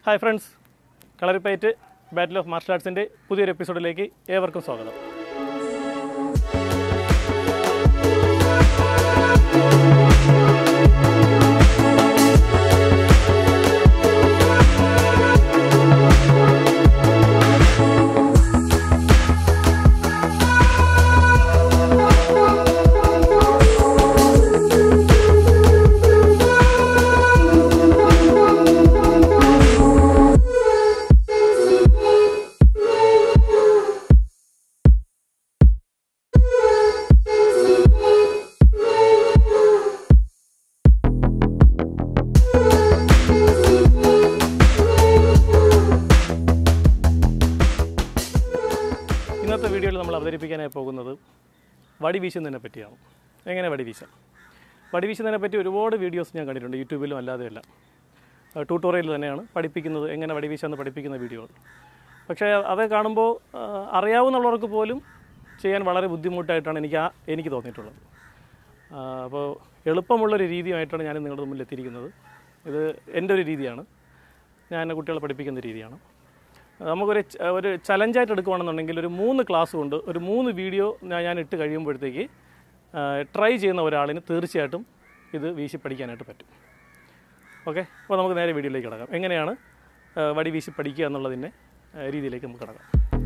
Hi friends Kalaripayattu battle of martial ആർട്സിൻ്റെ പുതിയൊരു എപ്പിസോഡിലേക്ക് ഏവർക്കും സ്വാഗതം ഇന്നത്തെ വീഡിയോയിൽ നമ്മൾ അവതരിപ്പിക്കാനായി പോകുന്നത് വടി വീശുന്നതിനെ പറ്റിയാണ് എങ്ങനെ വടി വീശാം വടി വീശുന്നതിനെ പറ്റി ഒരുപാട് വീഡിയോസ് ഞാൻ കണ്ടിട്ടുണ്ട് യൂട്യൂബിലും അല്ലാതെയല്ല ട്യൂട്ടോറിയൽ തന്നെയാണ് പഠിപ്പിക്കുന്നത് എങ്ങനെ വടി വീശാമെന്ന് പഠിപ്പിക്കുന്ന വീഡിയോകൾ പക്ഷേ അത് കാണുമ്പോൾ ആ, അറിയാവുന്നവർക്ക് പോലും ചെയ്യാൻ വളരെ ബുദ്ധിമുട്ടായിട്ടാണ് എനിക്ക് ആ എനിക്ക് തോന്നിയിട്ടുള്ളത് ആ, അപ്പോൾ എളുപ്പമുള്ളൊരു രീതിയുമായിട്ടാണ് ഞാൻ നിങ്ങളുടെ മുന്നിൽ എത്തിയിരിക്കുന്നത് ഇത് എൻ്റെ ഒരു രീതിയാണ് ഞാൻ എൻ്റെ കുട്ടികളെ പഠിപ്പിക്കുന്ന രീതിയാണ് നമുക്കൊരു ച- ഒരു ചലഞ്ചായിട്ട് എടുക്കുകയാണെന്നുണ്ടെങ്കിൽ ഒരു മൂന്ന് ക്ലാസ് കൊണ്ട് ഒരു മൂന്ന് വീഡിയോ ഞാൻ ഞാൻ ഇട്ട് കഴിയുമ്പോഴത്തേക്ക് ട്രൈ ചെയ്യുന്ന ഒരാളിന് തീർച്ചയായിട്ടും ഇത് വീശി പഠിക്കാനായിട്ട് പറ്റും ഓക്കെ അപ്പോൾ നമുക്ക് നേരെ വീഡിയോയിലേക്ക് കിടക്കാം എങ്ങനെയാണ് ആ, വടി വീശി പഠിക്കുക എന്നുള്ളതിൻ്റെ ആ, രീതിയിലേക്ക് നമുക്ക് കിടക്കാം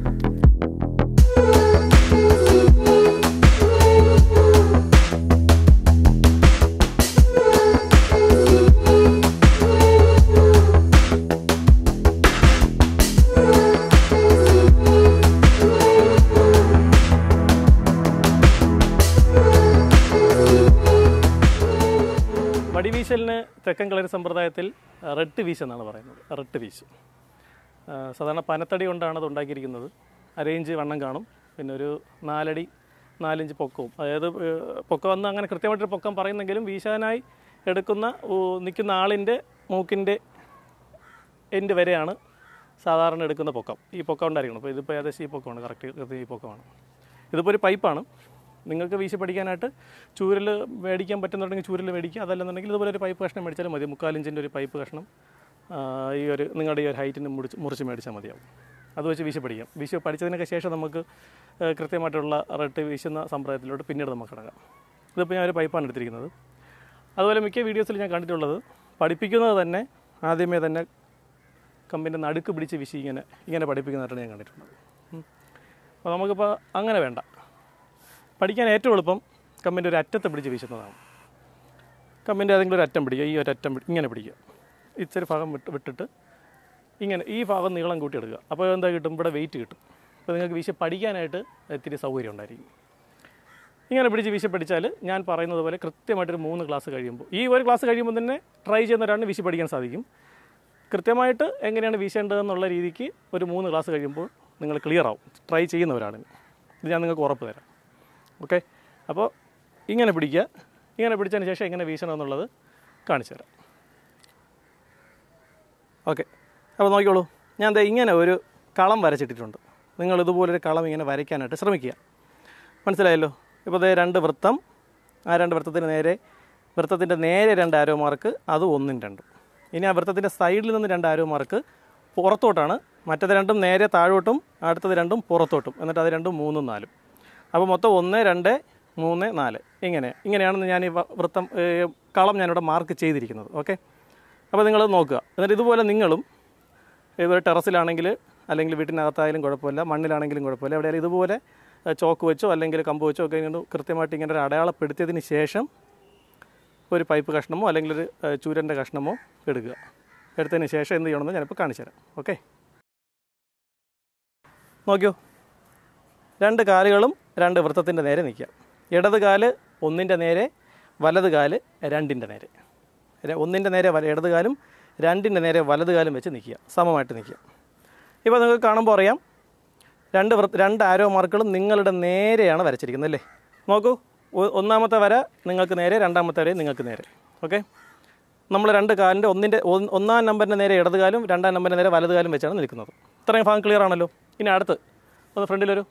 വടിവീശലിന് തെക്കൻ കളരി സമ്പ്രദായത്തിൽ റെട്ട് വീശ് എന്നാണ് പറയുന്നത് റെട്ട് വീശ് ആ, സാധാരണ പനത്തടി കൊണ്ടാണ് അത് ഉണ്ടാക്കിയിരിക്കുന്നത് അരയിഞ്ച് വണ്ണം കാണും പിന്നെ ഒരു നാലടി നാലിഞ്ച് പൊക്കവും അതായത് ഏ, പൊക്കം എന്ന് അങ്ങനെ കൃത്യമായിട്ടൊരു പൊക്കം പറയുന്നെങ്കിലും വീശാനായി എടുക്കുന്ന ഊ, നിൽക്കുന്ന ആളിൻ്റെ മൂക്കിൻ്റെ എൻഡ് വരെയാണ് സാധാരണ എടുക്കുന്ന പൊക്കം ഈ പൊക്കം ഉണ്ടായിരിക്കണം അപ്പോൾ ഇതിപ്പോൾ ഏകദേശം ഈ പൊക്കമാണ് കറക്റ്റ് ഈ പൊക്കമാണ് ഇതിപ്പോൾ ഒരു പൈപ്പാണ് നിങ്ങൾക്ക് വീശി പഠിക്കാനായിട്ട് ചൂരൽ മേടിക്കാൻ പറ്റുന്നുണ്ടെങ്കിൽ ചൂരൽ മേടിക്കുക അതല്ലെന്നുണ്ടെങ്കിൽ ഇതുപോലെ ഒരു പൈപ്പ് കഷ്ണം മേടിച്ചാലും മതി മുക്കാലിഞ്ചിൻ്റെ ഒരു പൈപ്പ് കഷ്ണം ആ, ഈ ഒരു നിങ്ങളുടെ ഈ ഒരു ഹൈറ്റിന് മുറിച്ച് മുറിച്ച് മേടിച്ചാൽ മതിയാവും അത് വെച്ച് വീശി പഠിക്കാം വീശി പഠിച്ചതിനൊക്കെ ശേഷം നമുക്ക് ആ, കൃത്യമായിട്ടുള്ള റെട്ട് വീശുന്ന സമ്പ്രദായത്തിലോട്ട് പിന്നീട് നമുക്ക് കിടക്കാം ഇതിപ്പോൾ ഞാൻ ഒരു പൈപ്പാണ് എടുത്തിരിക്കുന്നത് അതുപോലെ മിക്ക വീഡിയോസിൽ ഞാൻ കണ്ടിട്ടുള്ളത് പഠിപ്പിക്കുന്നത് തന്നെ ആദ്യമേ തന്നെ കമ്പിൻ്റെ നടുക്ക് പിടിച്ച് വീശി ഇങ്ങനെ ഇങ്ങനെ പഠിപ്പിക്കുന്നതായിട്ടാണ് ഞാൻ കണ്ടിട്ടുള്ളത് ഉം. അപ്പോൾ നമുക്കിപ്പോൾ അങ്ങനെ വേണ്ട പഠിക്കാൻ ഏറ്റവും എളുപ്പം കമ്പിൻ്റെ ഒരു അറ്റത്ത് പിടിച്ച് വീശുന്നതാണ് കമ്പിൻ്റെ ഏതെങ്കിലും ഒരു അറ്റം പിടിക്കുക ഈ ഒരു അറ്റം പിടി- ഇങ്ങനെ പിടിക്കുക ഇച്ചിരി ഭാഗം വിട്ട് വിട്ടിട്ട് ഇങ്ങനെ ഈ ഭാഗം നീളം കൂട്ടി എടുക്കുക അപ്പോൾ എന്താ കിട്ടും ഇവിടെ വെയിറ്റ് കിട്ടും അപ്പോൾ നിങ്ങൾക്ക് വീശി പഠിക്കാനായിട്ട് ഇത്തിരി സൗകര്യം ഉണ്ടായിരിക്കും ഇങ്ങനെ പിടിച്ച് വീശി പഠിച്ചാൽ ഞാൻ പറയുന്നത് പോലെ കൃത്യമായിട്ടൊരു മൂന്ന് ക്ലാസ് കഴിയുമ്പോൾ ഈ ഒരു ക്ലാസ് കഴിയുമ്പോൾ തന്നെ ട്രൈ ചെയ്യുന്ന ഒരാളിന് വീശി പഠിക്കാൻ സാധിക്കും കൃത്യമായിട്ട് എങ്ങനെയാണ് വീശേണ്ടതെന്നുള്ള രീതിക്ക് ഒരു മൂന്ന് ക്ലാസ് കഴിയുമ്പോൾ നിങ്ങൾ ക്ലിയർ ആവും ട്രൈ ചെയ്യുന്ന ഒരാളിന് ഇത് ഞാൻ നിങ്ങൾക്ക് ഉറപ്പ് തരാം ഓക്കെ അപ്പോൾ ഇങ്ങനെ പിടിക്കുക ഇങ്ങനെ പിടിച്ചതിന് ശേഷം എങ്ങനെ വീശണം എന്നുള്ളത് കാണിച്ചു തരാം ഓക്കെ അപ്പോൾ നോക്കിക്കോളൂ ഞാൻ ദേ ഇങ്ങനെ ഒരു കളം വരച്ചിട്ടിട്ടുണ്ട് നിങ്ങൾ ഇതുപോലൊരു കളം ഇങ്ങനെ വരയ്ക്കാനായിട്ട് ശ്രമിക്കുക മനസ്സിലായല്ലോ ഇപ്പോൾ ദേ രണ്ട് വൃത്തം ആ രണ്ട് വൃത്തത്തിന് നേരെ വൃത്തത്തിൻ്റെ നേരെ രണ്ട് ആരോ മാർക്ക് അത് ഒന്നും രണ്ടും ഇനി ആ വൃത്തത്തിൻ്റെ സൈഡിൽ നിന്ന് രണ്ട് ആരോ മാർക്ക് പുറത്തോട്ടാണ് മറ്റത് രണ്ടും നേരെ താഴോട്ടും അടുത്തത് രണ്ടും പുറത്തോട്ടും എന്നിട്ട് അത് രണ്ടും മൂന്നും നാലും അപ്പോൾ മൊത്തം ഒന്ന് രണ്ട് മൂന്ന് നാല് ഇങ്ങനെ ഇങ്ങനെയാണ് ഞാൻ ഈ വ- വൃത്തം ഏ, കളം ഞാനിവിടെ മാർക്ക് ചെയ്തിരിക്കുന്നത് ഓക്കെ അപ്പോൾ നിങ്ങൾ നോക്കുക എന്നിട്ട് ഇതുപോലെ നിങ്ങളും ഇതൊരു ടെറസിലാണെങ്കിൽ അല്ലെങ്കിൽ വീട്ടിനകത്തായാലും കുഴപ്പമില്ല മണ്ണിലാണെങ്കിലും കുഴപ്പമില്ല എവിടെയായാലും ഇതുപോലെ ഏ, ചോക്ക് വെച്ചോ അല്ലെങ്കിൽ കമ്പ് വെച്ചോ ഒക്കെ ഇങ്ങനെ കൃത്യമായിട്ട് ഇങ്ങനെ ഒരു അടയാളപ്പെടുത്തിയതിന് ശേഷം ഒരു പൈപ്പ് കഷ്ണമോ അല്ലെങ്കിൽ ഒരു ഏ, ചൂരൻ്റെ കഷ്ണമോ എടുക്കുക എടുത്തതിന് ശേഷം എന്ത് ചെയ്യണമെന്ന് ഞാനിപ്പോൾ കാണിച്ചു തരാം ഓക്കെ നോക്കിയോ രണ്ട് കാലുകളും രണ്ട് വൃത്തത്തിൻ്റെ നേരെ നിൽക്കുക ഇടത് കാല് ഒന്നിൻ്റെ നേരെ വലത് കാല് രണ്ടിൻ്റെ നേരെ ര- ഒന്നിൻ്റെ നേരെ വല ഇടത് കാലും രണ്ടിൻ്റെ നേരെ വലത് കാലും വെച്ച് നിൽക്കുക സമമായിട്ട് നിൽക്കുക ഇപ്പോൾ നിങ്ങൾക്ക് കാണുമ്പോൾ അറിയാം രണ്ട് വൃത്ത രണ്ട് ആരോ മാർക്കുകളും നിങ്ങളുടെ നേരെയാണ് വരച്ചിരിക്കുന്നത് അല്ലേ നോക്കൂ ഒ- ഒന്നാമത്തെ വര നിങ്ങൾക്ക് നേരെ രണ്ടാമത്തെ വര നിങ്ങൾക്ക് നേരെ ഓക്കെ നമ്മൾ രണ്ട് കാലിൻ്റെ ഒന്നിൻ്റെ ഒന്ന് ഒന്നാം നമ്പറിൻ്റെ നേരെ ഇടത് കാലും രണ്ടാം നമ്പറിൻ്റെ നേരെ വലത് കാലും വെച്ചാണ് നിൽക്കുന്നത് ഇത്രയും ഭാഗം ക്ലിയർ ആണല്ലോ ഇനി അടുത്ത് ഒന്ന് ഫ്രണ്ടിൽ വരൂ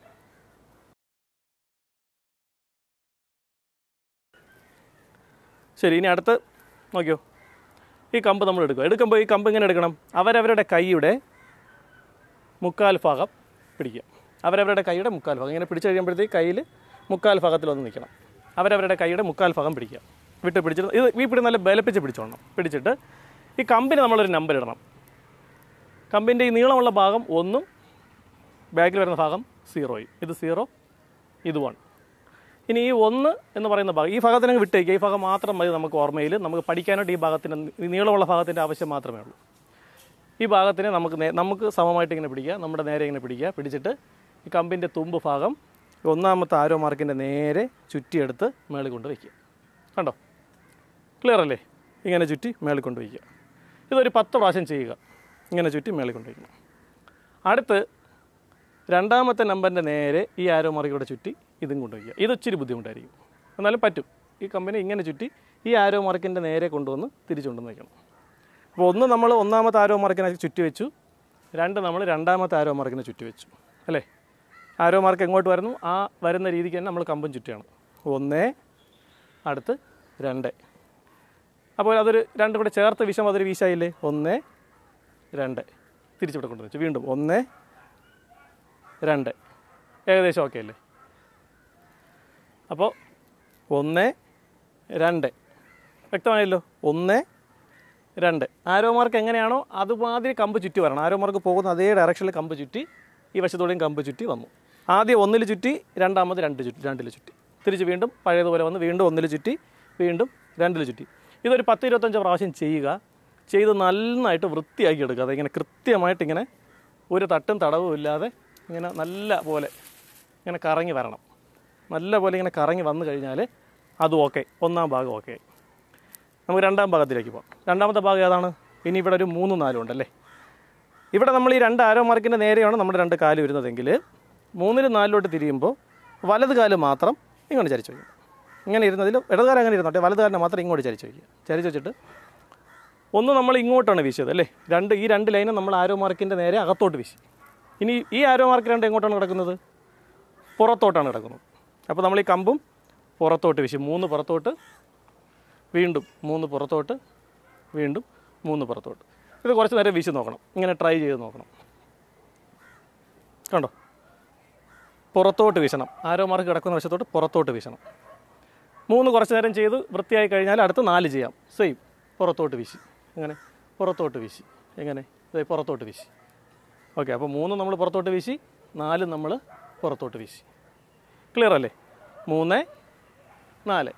ശരി ഇനി അടുത്ത് നോക്കിയോ ഈ കമ്പ് നമ്മൾ എടുക്കുക എടുക്കുമ്പോൾ ഈ കമ്പ് ഇങ്ങനെ എടുക്കണം അവരവരുടെ കൈയുടെ മുക്കാൽ ഭാഗം പിടിക്കുക അവരവരുടെ കൈയുടെ മുക്കാൽ ഭാഗം ഇങ്ങനെ പിടിച്ച് കഴിയുമ്പോഴത്തേക്ക് കയ്യിൽ മുക്കാൽ ഭാഗത്തിൽ വന്ന് നിൽക്കണം അവരവരുടെ കൈയുടെ മുക്കാൽ ഭാഗം പിടിക്കുക വിട്ട് പിടിച്ചിട്ട് ഇത് ഈ പിടി നല്ല ബലപ്പിച്ച് പിടിച്ചോണം പിടിച്ചിട്ട് ഈ കമ്പിന് നമ്മളൊരു നമ്പർ ഇടണം കമ്പിൻ്റെ ഈ നീളമുള്ള ഭാഗം ഒന്നും ബാക്കിൽ വരുന്ന ഭാഗം സീറോയും ഇത് സീറോ ഇത് വൺ ഇനി ഈ ഒന്ന് എന്ന് പറയുന്ന ഭാഗം ഈ ഭാഗത്തിനങ്ങ് വിട്ടേക്കുക ഈ ഭാഗം മാത്രം മതി നമുക്ക് ഓർമ്മയിൽ നമുക്ക് പഠിക്കാനായിട്ട് ഈ ഭാഗത്തിന് ഈ നീളമുള്ള ഭാഗത്തിൻ്റെ ആവശ്യം മാത്രമേ ഉള്ളൂ ഈ ഭാഗത്തിനെ നമുക്ക് നേ- നമുക്ക് സമമായിട്ട് ഇങ്ങനെ പിടിക്കുക നമ്മുടെ നേരെ ഇങ്ങനെ പിടിക്കുക പിടിച്ചിട്ട് ഈ കമ്പിൻ്റെ തുമ്പ് ഭാഗം ഈ ഒന്നാമത്തെ ആരോ മാർക്കിൻ്റെ നേരെ ചുറ്റിയെടുത്ത് മേളിൽ കൊണ്ട് വയ്ക്കുക കണ്ടോ ക്ലിയർ അല്ലേ ഇങ്ങനെ ചുറ്റി മേളിൽ കൊണ്ട് വയ്ക്കുക ഇതൊരു പത്ത് പ്രാവശ്യം ചെയ്യുക ഇങ്ങനെ ചുറ്റി മേളിൽ കൊണ്ട് വയ്ക്കണം അടുത്ത് രണ്ടാമത്തെ നമ്പറിൻ്റെ നേരെ ഈ ആരോ മാർക്കിലൂടെ ചുറ്റി ഇതും കൊണ്ടുവയ്ക്കുക ഇത് ഇച്ചിരി ബുദ്ധിമുട്ടായിരിക്കും എന്നാലും പറ്റും ഈ കമ്പനി ഇങ്ങനെ ചുറ്റി ഈ ആരോ മാർക്കിൻ്റെ നേരെ കൊണ്ടുവന്ന് തിരിച്ചു കൊണ്ടുവന്ന് വയ്ക്കണം അപ്പോൾ ഒന്ന് നമ്മൾ ഒന്നാമത്തെ ആരോ മാർക്കിനെ ചുറ്റി വെച്ചു രണ്ട് നമ്മൾ രണ്ടാമത്തെ ആരോ മാർക്കിനെ ചുറ്റി വെച്ചു അല്ലേ ആരോ മാർക്ക് എങ്ങോട്ട് വരുന്നു ആ വരുന്ന രീതിക്ക് തന്നെ നമ്മൾ കമ്പം ചുറ്റുകയാണ് ഒന്ന് അടുത്ത് രണ്ട് അപ്പോൾ അതൊരു രണ്ടും കൂടെ ചേർത്ത് വിഷം അതൊരു വീശായില്ലേ ഒന്ന് രണ്ട് തിരിച്ചിവിടെ കൊണ്ടുവച്ചു വീണ്ടും ഒന്ന് രണ്ട് ഏകദേശം ഓക്കെ അല്ലേ അപ്പോൾ ഒന്ന് രണ്ട് വ്യക്തമായല്ലോ ഒന്ന് രണ്ട് ആരോ മാർക്ക് എങ്ങനെയാണോ അതുമാതിരി കമ്പ് ചുറ്റി വരണം ആരോ മാർക്ക് പോകുന്ന അതേ ഡയറക്ഷനിൽ കമ്പ് ചുറ്റി ഈ വശത്തോടെയും കമ്പ് ചുറ്റി വന്നു ആദ്യം ഒന്നിൽ ചുറ്റി രണ്ടാമത് രണ്ട് ചുറ്റി രണ്ടിൽ ചുറ്റി തിരിച്ച് വീണ്ടും പഴയതുപോലെ വന്ന് വീണ്ടും ഒന്നിൽ ചുറ്റി വീണ്ടും രണ്ടിൽ ചുറ്റി ഇതൊരു പത്ത് ഇരുപത്തഞ്ച് പ്രാവശ്യം ചെയ്യുക ചെയ്ത് നന്നായിട്ട് വൃത്തിയാക്കി എടുക്കുക അതിങ്ങനെ കൃത്യമായിട്ട് ഇങ്ങനെ ഒരു തട്ടും തടവും ഇല്ലാതെ ഇങ്ങനെ നല്ല പോലെ ഇങ്ങനെ കറങ്ങി വരണം നല്ല പോലെ ഇങ്ങനെ കറങ്ങി വന്നു കഴിഞ്ഞാൽ അതും ഓക്കെ ഒന്നാം ഭാഗം ഓക്കെ നമുക്ക് രണ്ടാം ഭാഗത്തിലേക്ക് പോകാം രണ്ടാമത്തെ ഭാഗം ഏതാണ് ഇനി ഇവിടെ ഒരു മൂന്നും നാലും ഉണ്ടല്ലേ ഇവിടെ നമ്മൾ ഈ രണ്ട് ആരോ മാർക്കിൻ്റെ നേരെയാണ് നമ്മുടെ രണ്ട് കാല് വരുന്നതെങ്കിൽ മൂന്നിലും നാലിലോട്ട് തിരിയുമ്പോൾ വലത് കാല് മാത്രം ഇങ്ങോട്ട് ചരിച്ചു വയ്ക്കും ഇങ്ങനെ ഇരുന്നതിൽ ഇടതുകാലം അങ്ങനെ ഇരുന്നോട്ടെ വലത് കാലിനെ മാത്രം ഇങ്ങോട്ട് ചരിച്ചു വയ്ക്കുക ചരിച്ചു വെച്ചിട്ട് ഒന്ന് നമ്മൾ ഇങ്ങോട്ടാണ് വീശിയത് അല്ലേ രണ്ട് ഈ രണ്ട് ലൈനും നമ്മൾ ആരോ മാർക്കിൻ്റെ നേരെ അകത്തോട്ട് വീശി ഇനി ഈ ആരോ മാർക്ക് രണ്ട് എങ്ങോട്ടാണ് കിടക്കുന്നത് പുറത്തോട്ടാണ് കിടക്കുന്നത് അപ്പോൾ നമ്മൾ ഈ കമ്പും പുറത്തോട്ട് വീശി മൂന്ന് പുറത്തോട്ട് വീണ്ടും മൂന്ന് പുറത്തോട്ട് വീണ്ടും മൂന്ന് പുറത്തോട്ട് ഇത് കുറച്ച് നേരം വീശി നോക്കണം ഇങ്ങനെ ട്രൈ ചെയ്ത് നോക്കണം കണ്ടോ പുറത്തോട്ട് വീശണം ആരോ മാർക്ക് കിടക്കുന്ന വശത്തോട്ട് പുറത്തോട്ട് വീശണം മൂന്ന് കുറച്ച് നേരം ചെയ്ത് വൃത്തിയായി കഴിഞ്ഞാൽ അടുത്ത് നാല് ചെയ്യാം സെയിം പുറത്തോട്ട് വീശി എങ്ങനെ പുറത്തോട്ട് വീശി എങ്ങനെ ഇതേ പുറത്തോട്ട് വീശി ഓക്കെ അപ്പോൾ മൂന്ന് നമ്മൾ പുറത്തോട്ട് വീശി നാല് നമ്മൾ പുറത്തോട്ട് വീശി ക്ലിയർ അല്ലേ മൂന്ന് നാല്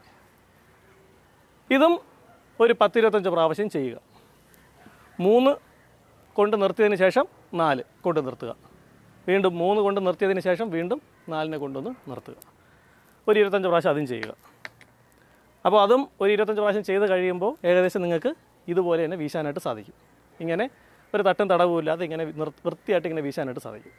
ഇതും ഒരു പത്തിരുപത്തഞ്ച് പ്രാവശ്യം ചെയ്യുക മൂന്ന് കൊണ്ട് നിർത്തിയതിന് ശേഷം നാല് കൊണ്ട് നിർത്തുക വീണ്ടും മൂന്ന് കൊണ്ട് നിർത്തിയതിന് ശേഷം വീണ്ടും നാലിനെ കൊണ്ടുവന്ന് നിർത്തുക ഒരു ഇരുപത്തഞ്ച് പ്രാവശ്യം അതും ചെയ്യുക അപ്പോൾ അതും ഒരു ഇരുപത്തഞ്ച് പ്രാവശ്യം ചെയ്ത് കഴിയുമ്പോൾ ഏകദേശം നിങ്ങൾക്ക് ഇതുപോലെ തന്നെ വീശാനായിട്ട് സാധിക്കും ഇങ്ങനെ ഒരു തട്ടും തടവും ഇല്ലാതെ ഇങ്ങനെ നിർ- വൃത്തിയായിട്ട് ഇങ്ങനെ വീശാനായിട്ട് സാധിക്കും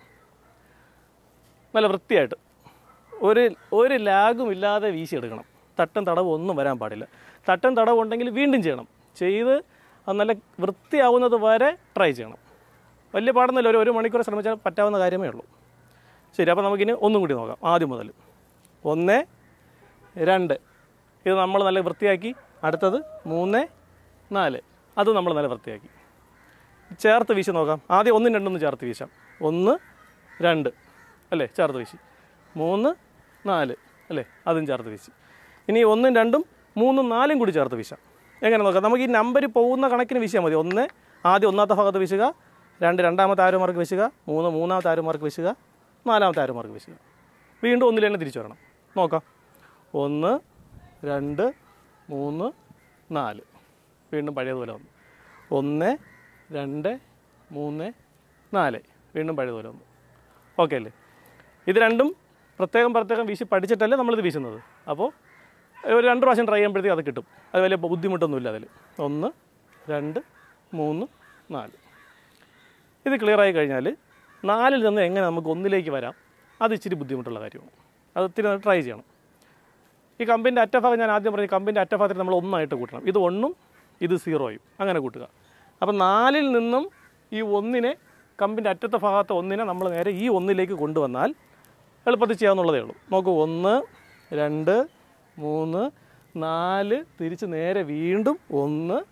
നല്ല വൃത്തിയായിട്ട് ഒരു ഒരു ലാഗും ഇല്ലാതെ വീശിയെടുക്കണം തട്ടും തടവും ഒന്നും വരാൻ പാടില്ല തട്ടും തടവും ഉണ്ടെങ്കിൽ വീണ്ടും ചെയ്യണം ചെയ്ത് അത് നല്ല വൃത്തിയാവുന്നത് വരെ ട്രൈ ചെയ്യണം വലിയ പാടൊന്നുമില്ല ഒരു ഒരു മണിക്കൂർ ശ്രമിച്ചാൽ പറ്റാവുന്ന കാര്യമേ ഉള്ളൂ ശരി അപ്പോൾ നമുക്കിനി ഒന്നും കൂടി നോക്കാം ആദ്യം മുതൽ ഒന്ന് രണ്ട് ഇത് നമ്മൾ നല്ല വൃത്തിയാക്കി അടുത്തത് മൂന്ന് നാല് അത് നമ്മൾ നല്ല വൃത്തിയാക്കി ചേർത്ത് വീശി നോക്കാം ആദ്യം ഒന്നും രണ്ടൊന്നും ചേർത്ത് വീശാം ഒന്ന് രണ്ട് അല്ലേ ചേർത്ത് വീശി മൂന്ന് നാല് അല്ലേ അതും ചേർത്ത് വീശി ഇനി ഒന്നും രണ്ടും മൂന്നും നാലും കൂടി ചേർത്ത് വീശാം എങ്ങനെ നോക്കാം നമുക്ക് ഈ നമ്പർ പോകുന്ന കണക്കിന് വീശിയാൽ മതി ഒന്ന് ആദ്യം ഒന്നാമത്തെ ഭാഗത്ത് വീശുക രണ്ട് രണ്ടാമത്തെ ആരോമാർക്ക് വീശുക മൂന്ന് മൂന്നാമത്തെ ആരോമാർക്ക് വീശുക നാലാമത്തെ ആരോമാർക്ക് വീശുക വീണ്ടും ഒന്നിൽ തന്നെ തിരിച്ചു വരണം നോക്കാം ഒന്ന് രണ്ട് മൂന്ന് നാല് വീണ്ടും പഴയതുപോലെ വന്നു ഒന്ന് രണ്ട് മൂന്ന് നാല് വീണ്ടും പഴയതുപോലെ വന്നു ഓക്കെ അല്ലേ ഇത് രണ്ടും പ്രത്യേകം പ്രത്യേകം വീശി പഠിച്ചിട്ടല്ലേ നമ്മളിത് വീശുന്നത് അപ്പോൾ ഒരു രണ്ട് പ്രാവശ്യം ട്രൈ ചെയ്യുമ്പോഴത്തേക്ക് അത് കിട്ടും അത് വലിയ ബുദ്ധിമുട്ടൊന്നുമില്ല അതിൽ ഒന്ന് രണ്ട് മൂന്ന് നാല് ഇത് ക്ലിയർ ആയി കഴിഞ്ഞാൽ നാലിൽ നിന്ന് എങ്ങനെ നമുക്ക് ഒന്നിലേക്ക് വരാം അത് ഇച്ചിരി ബുദ്ധിമുട്ടുള്ള കാര്യമാണ് അത് ഇത്തിരി ട്രൈ ചെയ്യണം ഈ കമ്പിൻ്റെ അറ്റഭാഗം ഞാൻ ആദ്യം പറഞ്ഞു കമ്പിൻ്റെ അറ്റഭാഗത്തിൽ നമ്മൾ ഒന്നായിട്ട് കൂട്ടണം ഇത് ഒന്നും ഇത് സീറോയും അങ്ങനെ കൂട്ടുക അപ്പം നാലിൽ നിന്നും ഈ ഒന്നിനെ കമ്പിൻ്റെ അറ്റത്തെ ഭാഗത്തെ ഒന്നിനെ നമ്മൾ നേരെ ഈ ഒന്നിലേക്ക് കൊണ്ടുവന്നാൽ എളുപ്പത്തിൽ ചെയ്യാവുന്നുള്ളതേ ഉള്ളൂ നോക്കൂ ഒന്ന് രണ്ട് മൂന്ന് നാല് തിരിച്ച് നേരെ വീണ്ടും ഒന്ന്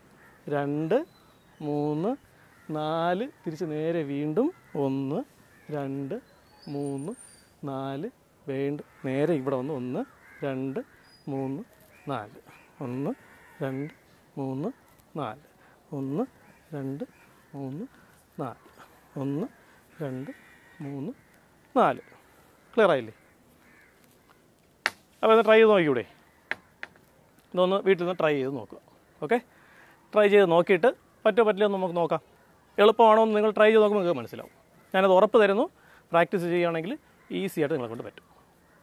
രണ്ട് മൂന്ന് നാല് തിരിച്ച് നേരെ വീണ്ടും ഒന്ന് രണ്ട് മൂന്ന് നാല് വീണ്ടും നേരെ ഇവിടെ വന്ന് ഒന്ന് രണ്ട് മൂന്ന് നാല് ഒന്ന് രണ്ട് മൂന്ന് നാല് ഒന്ന് രണ്ട് മൂന്ന് നാല് ഒന്ന് രണ്ട് മൂന്ന് നാല് ക്ലിയർ ആയില്ലേ അപ്പോൾ ഇത് ട്രൈ ചെയ്ത് നോക്കിക്കൂടെ ഇതൊന്ന് വീട്ടിൽ നിന്ന് ട്രൈ ചെയ്ത് നോക്കുക ഓക്കെ ട്രൈ ചെയ്ത് നോക്കിയിട്ട് പറ്റോ പറ്റില്ല എന്ന് നമുക്ക് നോക്കാം എളുപ്പമാണോ എന്ന് നിങ്ങൾ ട്രൈ ചെയ്ത് നോക്കുമ്പോൾ നിങ്ങൾക്ക് മനസ്സിലാവും ഞാനത് ഉറപ്പ് തരുന്നു പ്രാക്ടീസ് ചെയ്യുകയാണെങ്കിൽ ഈസി ആയിട്ട് നിങ്ങളെ കൊണ്ട് പറ്റും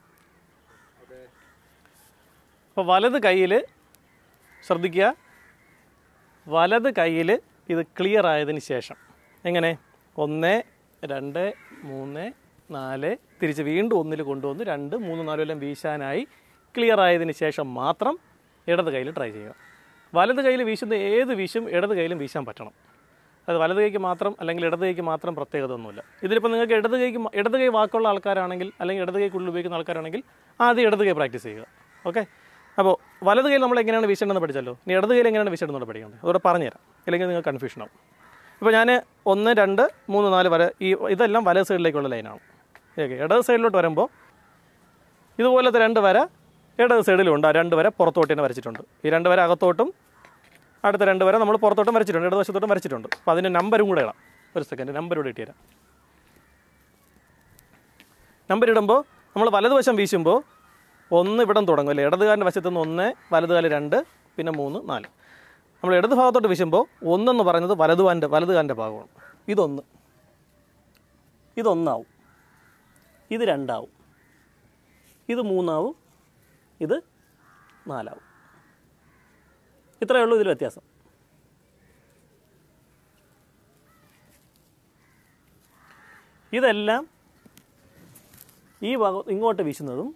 അപ്പോൾ വലത് കയ്യിൽ ശ്രദ്ധിക്കുക വലത് കയ്യിൽ ഇത് ക്ലിയർ ആയതിന് ശേഷം എങ്ങനെ ഒന്ന് രണ്ട് മൂന്ന് നാല് തിരിച്ച് വീണ്ടും ഒന്നിൽ കൊണ്ടുവന്ന് രണ്ട് മൂന്ന് നാലും എല്ലാം വീശാനായി ക്ലിയർ ആയതിന് ശേഷം മാത്രം ഇടത് കയ്യിൽ ട്രൈ ചെയ്യുക വലത് കയ്യിൽ വീശുന്ന ഏത് വീശും ഇടത് കയ്യിലും വീശാൻ പറ്റണം അത് വലത് കൈക്ക് മാത്രം അല്ലെങ്കിൽ ഇടത് കൈക്ക് മാത്രം പ്രത്യേകത ഒന്നുമില്ല ഇതിലിപ്പോൾ നിങ്ങൾക്ക് ഇടത് കൈക്ക് മ- ഇടത് കൈ വാക്കുള്ള ആൾക്കാരാണെങ്കിൽ അല്ലെങ്കിൽ ഇടത് കൈക്കുള്ളിൽ ഉപയോഗിക്കുന്ന ആൾക്കാരാണെങ്കിൽ ആദ്യം ഇടത് കൈ പ്രാക്ടീസ് ചെയ്യുക ഓക്കെ അപ്പോൾ വലത് കൈയിൽ നമ്മൾ എങ്ങനെയാണ് വീശേണ്ടതെന്ന് പഠിച്ചല്ലോ ഇനി ഇടത് കൈയിൽ എങ്ങനെയാണ് വീശേണ്ടതെന്ന് പഠിക്കേണ്ടത് അതോടെ പറഞ്ഞുതരാം ഇല്ലെങ്കിൽ നിങ്ങൾക്ക് കൺഫ്യൂഷൻ ആവും ഇപ്പോൾ ഞാൻ ഒന്ന് രണ്ട് മൂന്ന് നാല് വരെ ഈ ഇതെല്ലാം വലത് സൈഡിലേക്കുള്ള ലൈനാണ് ഓക്കെ ഇടത് സൈഡിലോട്ട് വരുമ്പോൾ ഇതുപോലത്തെ രണ്ട് വര ഇടത് സൈഡിലുണ്ട് ആ രണ്ട് വര പുറത്തോട്ട് തന്നെ വരച്ചിട്ടുണ്ട് ഈ രണ്ട് വര അകത്തോട്ടും അടുത്ത രണ്ട് വര നമ്മൾ പുറത്തോട്ടും വരച്ചിട്ടുണ്ട് ഇടതുവശത്തോട്ടും വരച്ചിട്ടുണ്ട് അപ്പോൾ അതിൻ്റെ നമ്പരും കൂടെ ഇടാം ഒരു സെക്കൻഡ് നമ്പർ ഇവിടെ ഇട്ടുതരാം നമ്പർ ഇടുമ്പോൾ നമ്മൾ വലതുവശം വീശുമ്പോൾ ഒന്ന് ഇവിടം തുടങ്ങും അല്ലേ ഇടതുകാരൻ്റെ വശത്ത് നിന്ന് ഒന്ന് വലതുകാല് രണ്ട് പിന്നെ മൂന്ന് നാല് നമ്മൾ ഇടത് ഭാഗത്തോട്ട് വീശുമ്പോൾ ഒന്നെന്ന് പറയുന്നത് വലതുകാരൻ്റെ വലതുകാരൻ്റെ ഭാഗമാണ് ഇതൊന്ന് ഇതൊന്നാവും ഇത് രണ്ടാവും ഇത് മൂന്നാവും ഇത് നാലാവും ഇത്രയേ ഉള്ളൂ ഇതിൽ വ്യത്യാസം ഇതെല്ലാം ഈ ഭാഗം ഇങ്ങോട്ട് വീശുന്നതും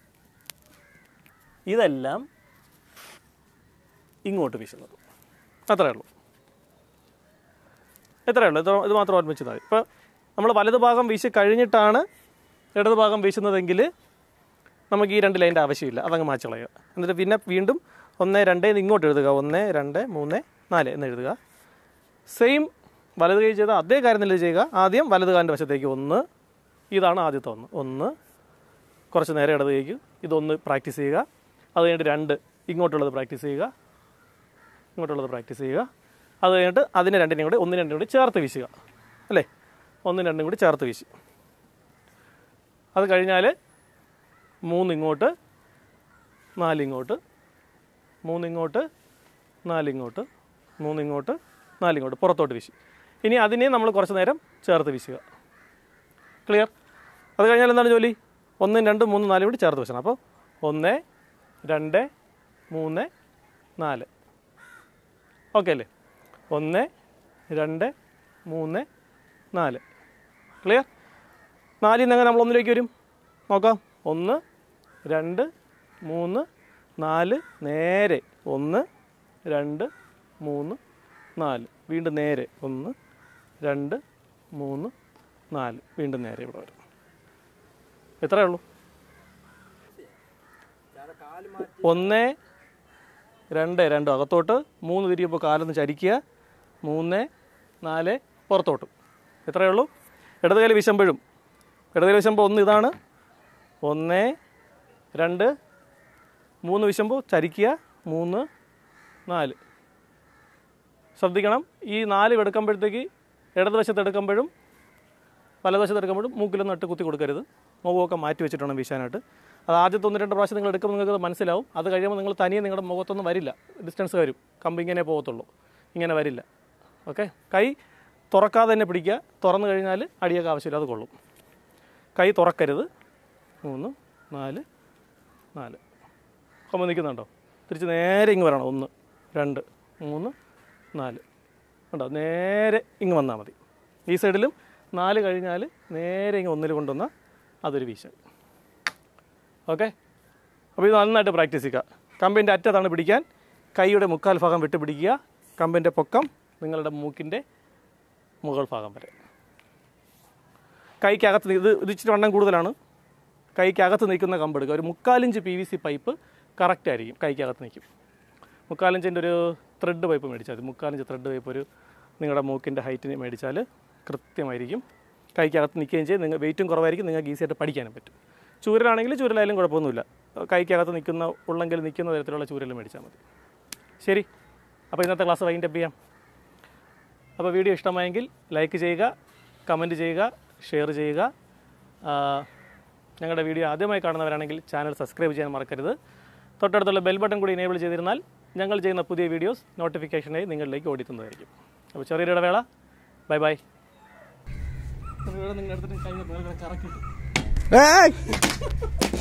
ഇതെല്ലാം ഇങ്ങോട്ട് വീശുന്നതും അത്രയേ ഉള്ളൂ എത്രയേ ഉള്ളൂ ഇത് ഇത് മാത്രം ഓർമ്മിച്ചാൽ മതി ഇപ്പോൾ നമ്മൾ വലത് ഭാഗം വീശി കഴിഞ്ഞിട്ടാണ് ഇടത് ഭാഗം വീശുന്നതെങ്കിൽ നമുക്ക് ഈ രണ്ട് ലൈൻ്റെ ആവശ്യമില്ല അതങ്ങ് മാച്ച് കളയുക എന്നിട്ട് പിന്നെ വീണ്ടും ഒന്ന് രണ്ട് എന്ന് ഇങ്ങോട്ട് എഴുതുക ഒന്ന് രണ്ട് മൂന്ന് നാല് എന്ന് എഴുതുക സെയിം വലത് കൈ ചെയ്ത അതേ കാര്യം തന്നെ ചെയ്യുക ആദ്യം വലത് കാലിൻ്റെ വശത്തേക്ക് ഒന്ന് ഇതാണ് ആദ്യത്തെ ഒന്ന് ഒന്ന് കുറച്ച് നേരെ ഇടത് കൈക്ക് ഇതൊന്ന് പ്രാക്ടീസ് ചെയ്യുക അത് കഴിഞ്ഞിട്ട് രണ്ട് ഇങ്ങോട്ടുള്ളത് പ്രാക്ടീസ് ചെയ്യുക ഇങ്ങോട്ടുള്ളത് പ്രാക്ടീസ് ചെയ്യുക അത് കഴിഞ്ഞിട്ട് അതിനെ രണ്ടിനെയും കൂടി ഒന്നിനും രണ്ടിനും കൂടി ചേർത്ത് വീശുക അല്ലേ ഒന്നും രണ്ടും കൂടി ചേർത്ത് വീശി അത് കഴിഞ്ഞാൽ മൂന്നിങ്ങോട്ട് നാലിങ്ങോട്ട് മൂന്നിങ്ങോട്ട് നാലിങ്ങോട്ട് മൂന്നിങ്ങോട്ട് നാലിങ്ങോട്ട് പുറത്തോട്ട് വീശി ഇനി അതിനെ നമ്മൾ കുറച്ച് നേരം ചേർത്ത് വീശുക ക്ലിയർ അത് കഴിഞ്ഞാൽ എന്താണ് ജോലി ഒന്നും രണ്ടും മൂന്നും നാലും കൂടി ചേർത്ത് വെച്ചണം അപ്പോൾ ഒന്ന് രണ്ട് മൂന്ന് നാല് ഓക്കെ അല്ലേ ഒന്ന് രണ്ട് മൂന്ന് നാല് ക്ലിയർ നാലിൽ നിന്ന് എങ്ങനെ നമ്മൾ ഒന്നിലേക്ക് വരും നോക്കാം ഒന്ന് രണ്ട് മൂന്ന് നാല് നേരെ ഒന്ന് രണ്ട് മൂന്ന് നാല് വീണ്ടും നേരെ ഒന്ന് രണ്ട് മൂന്ന് നാല് വീണ്ടും നേരെ ഇവിടെ വരും എത്രയേ ഉള്ളൂ ഒന്ന് രണ്ട് രണ്ട് അകത്തോട്ട് മൂന്ന് തിരിയുമ്പോൾ കാലൊന്ന് ചരിക്കുക മൂന്ന് നാല് പുറത്തോട്ട് എത്രയേ ഉള്ളൂ ഇടത് കൈയിൽ വീശുമ്പോഴും ഇടത് കൈയിൽ വീശുമ്പോൾ ഒന്ന് ഇതാണ് ഒന്ന് രണ്ട് മൂന്ന് വീശുമ്പോൾ ചരിക്കുക മൂന്ന് നാല് ശ്രദ്ധിക്കണം ഈ നാല് എടുക്കുമ്പോഴത്തേക്ക് ഇടതുവശത്ത് എടുക്കുമ്പോഴും വലതുവശത്ത് എടുക്കുമ്പോഴും മൂക്കിലൊന്നും ഇട്ട് കുത്തി കൊടുക്കരുത് മുഖമൊക്കെ മാറ്റി വെച്ചിട്ട് വേണം വീശാനായിട്ട് അത് ആദ്യത്തെ ഒന്ന് രണ്ട് പ്രാവശ്യം നിങ്ങൾ എടുക്കുമ്പോൾ നിങ്ങൾക്ക് അത് മനസ്സിലാവും അത് കഴിയുമ്പോൾ നിങ്ങൾ തനിയെ നിങ്ങളുടെ മുഖത്തൊന്നും വരില്ല ഡിസ്റ്റൻസ് വരും കമ്പ് ഇങ്ങനെ പോകത്തുള്ളൂ ഇങ്ങനെ വരില്ല ഓക്കെ കൈ തുറക്കാതെ തന്നെ പിടിക്കുക തുറന്നു കഴിഞ്ഞാൽ അടിയൊക്കെ ആവശ്യമില്ല അത് കൊള്ളും കൈ തുറക്കരുത് മൂന്ന് നാല് നാല് കൊമ്പ് നിൽക്കുന്നുണ്ടോ തിരിച്ച് നേരെ ഇങ്ങ് വരണം ഒന്ന് രണ്ട് മൂന്ന് നാല് ഉണ്ടോ നേരെ ഇങ്ങ് വന്നാൽ മതി ഈ സൈഡിലും നാല് കഴിഞ്ഞാൽ നേരെ ഇങ്ങ് ഒന്നിൽ കൊണ്ടുവന്നാൽ അതൊരു വീശ ഓക്കെ അപ്പോൾ ഇത് നന്നായിട്ട് പ്രാക്ടീസ് ചെയ്യുക കമ്പിൻ്റെ അറ്റത്താണ് പിടിക്കാൻ കൈയുടെ മുക്കാൽ ഭാഗം വിട്ട് പിടിക്കുക കമ്പിൻ്റെ പൊക്കം നിങ്ങളുടെ മൂക്കിൻ്റെ മുകൾ ഭാഗം വരെ കൈക്കകത്ത് നി- ഇത് ഇത് ഇച്ചിരി വണ്ണം കൂടുതലാണ് കൈക്കകത്ത് നിൽക്കുന്ന കമ്പ് എടുക്കുക ഒരു മുക്കാലിഞ്ച് P V C pipe correct ആയിരിക്കും കൈക്കകത്ത് നിൽക്കും മുക്കാലിഞ്ചിൻ്റെ ഒരു ത്രെഡ് പൈപ്പ് മേടിച്ചാൽ മതി മുക്കാലിഞ്ച് ത്രെഡ് പൈപ്പ് ഒരു നിങ്ങളുടെ മൂക്കിൻ്റെ ഹൈറ്റിന് മേടിച്ചാൽ കൃത്യമായിരിക്കും കൈക്കകത്ത് നിൽക്കുകയും ചെയ്യും നിങ്ങൾ വെയിറ്റും കുറവായിരിക്കും നിങ്ങൾക്ക് ഈസി ആയിട്ട് പഠിക്കാനും പറ്റും ചൂരലാണെങ്കിൽ ചൂരലായാലും കുഴപ്പമൊന്നുമില്ല കൈക്കകത്ത് നിൽക്കുന്ന ഉള്ളെങ്കിൽ നിൽക്കുന്ന തരത്തിലുള്ള ചൂരൽ മേടിച്ചാൽ മതി ശരി അപ്പോൾ ഇന്നത്തെ ക്ലാസ് വൈൻഡപ്പ് ചെയ്യാം അപ്പോൾ വീഡിയോ ഇഷ്ടമായെങ്കിൽ ലൈക്ക് ചെയ്യുക കമൻറ്റ് ചെയ്യുക ഷെയർ ചെയ്യുക ആ, ഞങ്ങളുടെ വീഡിയോ ആദ്യമായി കാണുന്നവരാണെങ്കിൽ ചാനൽ സബ്സ്ക്രൈബ് ചെയ്യാൻ മറക്കരുത് തൊട്ടടുത്തുള്ള ബെൽ ബട്ടൺ കൂടി എനേബിൾ ചെയ്തിരുന്നാൽ ഞങ്ങൾ ചെയ്യുന്ന പുതിയ വീഡിയോസ് നോട്ടിഫിക്കേഷനായി നിങ്ങളിലേക്ക് ഓടിത്തുന്നതായിരിക്കും അപ്പോൾ ചെറിയൊരു ഇടവേള ബൈ ബൈ നിങ്ങളുടെ അടുത്തിട്ട് കൈ കറക്കിട്ടു ഏയ്